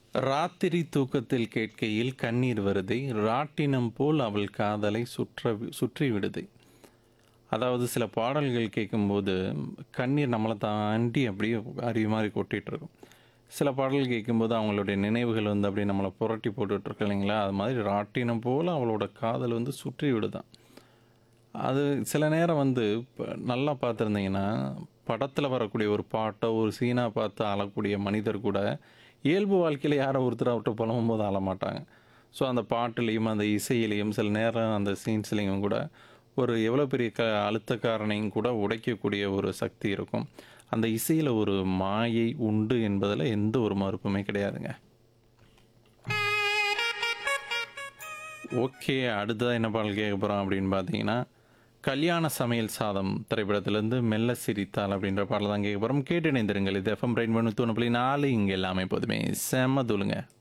ராத்திரி தூக்கத்தில் கேட்கையில் கண்ணீர் வருதை ராட்டினம் போல் அவள் காதலை சுற்ற சுற்றி விடுதை அதாவது சில பாடல்கள் கேட்கும்போது கண்ணீர் நம்மளை தாண்டி அப்படியே அருவி மாதிரி கொட்டிகிட்டு இருக்கும் சில பாடல்கள் கேட்கும்போது அவங்களுடைய நினைவுகள் வந்து அப்படியே நம்மளை புரட்டி போட்டுட்ருக்கு இல்லைங்களா அது மாதிரி ராட்டினம் போல் அவளோட காதல் வந்து சுற்றி விடுதான் அது சில நேரம் வந்து இப்போ நல்லா பார்த்துருந்தீங்கன்னா படத்தில் வரக்கூடிய ஒரு பாட்டோ ஒரு சீனாக பார்த்து அழக்கூடிய மனிதர் கூட இயல்பு வாழ்க்கையில் யாரோ ஒருத்தர் அவர்கிட்ட புலம்பும் போது அழ மாட்டாங்க ஸோ அந்த பாட்டுலேயும் அந்த இசையிலையும் சில நேரம் அந்த சீன்ஸ்லேயும் கூட ஒரு எவ்வளோ பெரிய க அழுத்த காரணையும் கூட உடைக்கக்கூடிய ஒரு சக்தி இருக்கும் அந்த இசையில் ஒரு மாயை உண்டு என்பதில் எந்த ஒரு மறுப்புமே கிடையாதுங்க ஓகே அடுத்ததாக என்ன பாடல் கேட்க போகிறோம் அப்படின்னு பார்த்தீங்கன்னா கல்யாண சமையல் சாதம் திரைப்படத்திலேருந்து மெல்ல சிரித்தால் அப்படின்ற பாடல் தான் கேட்க போகிறோம் கேட்டு இணைந்திருங்கள் இது எஃப்எம் ரெயின் பண்ணு தோணு நாலு இங்கே எல்லாமே போதுமே செம்ம தூளுங்க